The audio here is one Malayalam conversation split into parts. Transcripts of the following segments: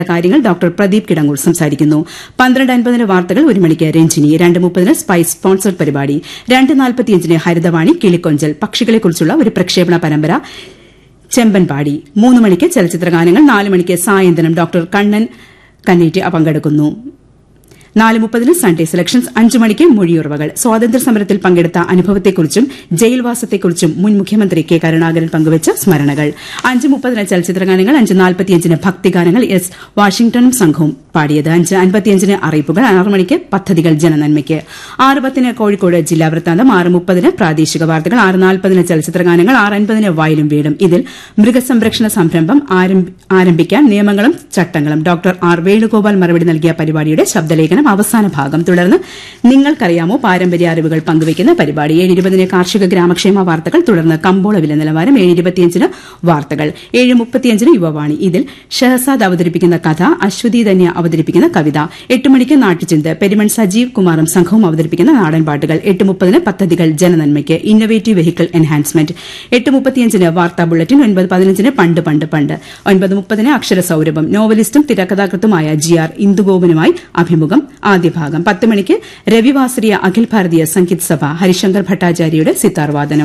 കാര്യങ്ങൾ ഡോക്ടർ പ്രദീപ് കിടങ്ങൂർ സംസാരിക്കുന്നു പന്ത്രണ്ട് അൻപതിന് വാർത്തകൾ ഒരു മണിക്ക് രഞ്ജിനി രണ്ട് മുപ്പതിന് സ്പൈസ് സ്പോൺസർഡ് പരിപാടി രണ്ട് നാൽപ്പത്തിയഞ്ചിന് ഹരിതവാണി കിളിക്കൊഞ്ചൽ പക്ഷികളെക്കുറിച്ചുള്ള ഒരു പ്രക്ഷേപണ പരമ്പര ചെമ്പൻപാടി മൂന്ന് മണിക്ക് ചലച്ചിത്രഗാനങ്ങൾ നാല് മണിക്ക് സായന്തനം ഡോക്ടർ കണ്ണൻ കന്നേറ്റ് പങ്കെടുക്കുന്നു നാല് മുപ്പതിന് സൺഡേ സെലക്ഷൻസ് അഞ്ചു മണിക്ക് മൊഴിയുറവകൾ സ്വാതന്ത്ര്യ സമരത്തിൽ പങ്കെടുത്ത അനുഭവത്തെക്കുറിച്ചും ജയിൽവാസത്തെക്കുറിച്ചും മുൻ മുഖ്യമന്ത്രി കെ കരുണാകരൻ പങ്കുവച്ച സ്മരണകൾ അഞ്ച് മുപ്പതിന് ചലച്ചിത്രഗാനങ്ങൾ അഞ്ച് നാൽപ്പത്തിയഞ്ചിന് ഭക്തിഗാനങ്ങൾ എസ് വാഷിംഗ്ടണും സംഘവും പാടിയത് അഞ്ച് അൻപത്തിയഞ്ചിന് അറിയിപ്പുകൾ ആറ് മണിക്ക് പദ്ധതികൾ ജനനന്മയ്ക്ക് ആറ് പത്തിന് കോഴിക്കോട് ജില്ലാ വൃത്താന്തം ആറ് മുപ്പതിന് പ്രാദേശിക വാർത്തകൾ ആറ് നാൽപ്പതിന് ചലച്ചിത്രഗാനങ്ങൾ ആറ് അൻപതിന് വയലും വീടും ഇതിൽ മൃഗസംരക്ഷണ സംരംഭം ആരംഭിക്കാൻ നിയമങ്ങളും ചട്ടങ്ങളും ഡോക്ടർ ആർ വേണുഗോപാൽ മറുപടി നൽകിയ പരിപാടിയുടെ ശബ്ദലേഖനം അവസാന ഭാഗം തുടർന്ന് നിങ്ങൾക്കറിയാമോ പാരമ്പര്യ അറിവുകൾ പങ്കുവയ്ക്കുന്ന പരിപാടി ഏഴ് ഇരുപതിന് കാർഷിക ഗ്രാമക്ഷേമ വാർത്തകൾ തുടർന്ന് കമ്പോള വില നിലവാരം ഏഴ് ഇരുപത്തിയഞ്ചിന് വാർത്തകൾ ഏഴ് മുപ്പത്തിയഞ്ചിന് യുവവാണി ഇതിൽ ഷഹസാദ് അവതരിപ്പിക്കുന്ന കഥ അശ്വതി ധന്യ അവതരിപ്പിക്കുന്ന കവിത എട്ട് മണിക്ക് നാട്ടുചിന്ത് പെരുമൺ സജീവ് കുമാറും സംഘവും അവതരിപ്പിക്കുന്ന നാടൻ പാട്ടുകൾ എട്ട് മുപ്പതിന് പദ്ധതികൾ ജനനന്മയ്ക്ക് ഇന്നൊവേറ്റീവ് വെഹിക്കിൾ എൻഹാൻസ്മെന്റ് എട്ട് മുപ്പത്തിയഞ്ചിന് വാർത്താ ബുള്ളറ്റിൻ ഒൻപത് പതിനഞ്ചിന് പണ്ട് പണ്ട് പണ്ട് ഒൻപത് മുപ്പതിന് അക്ഷര സൌരഭം നോവലിസ്റ്റും തിരക്കഥാകൃത്തുമായ ജി ആർ ഇന്ദുഗോപനുമായി അഭിമുഖം ആദ്യ ഭാഗം പത്ത് മണിക്ക് രവിവാസരിയ അഖിൽ ഭാരതീയ സംഗീത് സഭ ഹരിശങ്കർ ഭട്ടാചാര്യയുടെ സിത്താർ വാദനം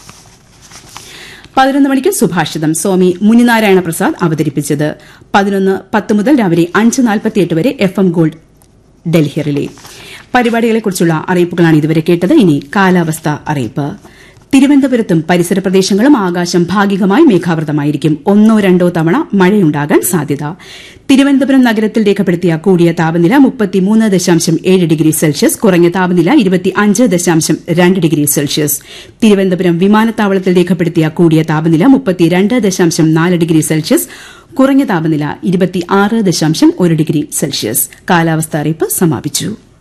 പതിനൊന്ന് മണിക്ക് സുഭാഷിതം സ്വാമി മുനിനാരായണ പ്രസാദ് അവതരിപ്പിച്ചത് പതിനൊന്ന് പത്ത് മുതൽ രാവിലെ അഞ്ച് നാൽപ്പത്തിയെട്ട് വരെ F M gold Delhi relay പരിപാടികളെക്കുറിച്ചുള്ള അറിയിപ്പുകളാണ് ഇതുവരെ കേട്ടത് ഇനി കാലാവസ്ഥ അറിയിപ്പ് തിരുവനന്തപുരത്തും പരിസര പ്രദേശങ്ങളും ആകാശം ഭാഗികമായി മേഘാവൃതമായിരിക്കും ഒന്നോ രണ്ടോ തവണ മഴയുണ്ടാകാൻ സാധ്യത തിരുവനന്തപുരം നഗരത്തിൽ രേഖപ്പെടുത്തിയ കൂടിയ താപനില മുപ്പത്തിമൂന്ന് ദശാംശം ഏഴ് ഡിഗ്രി സെൽഷ്യസ് കുറഞ്ഞ താപനില ഇരുപത്തിയഞ്ച് ദശാംശം രണ്ട് ഡിഗ്രി സെൽഷ്യസ് തിരുവനന്തപുരം വിമാനത്താവളത്തിൽ രേഖപ്പെടുത്തിയ കൂടിയ താപനില മുപ്പത്തിരണ്ട് ദശാംശം നാല് ഡിഗ്രി സെൽഷ്യസ് കുറഞ്ഞ താപനില ഇരുപത്തിയാറ് ദശാംശം ഒരു ഡിഗ്രി സെൽഷ്യസ് കാലാവസ്ഥാ അറിയിപ്പ് സമാപിച്ചു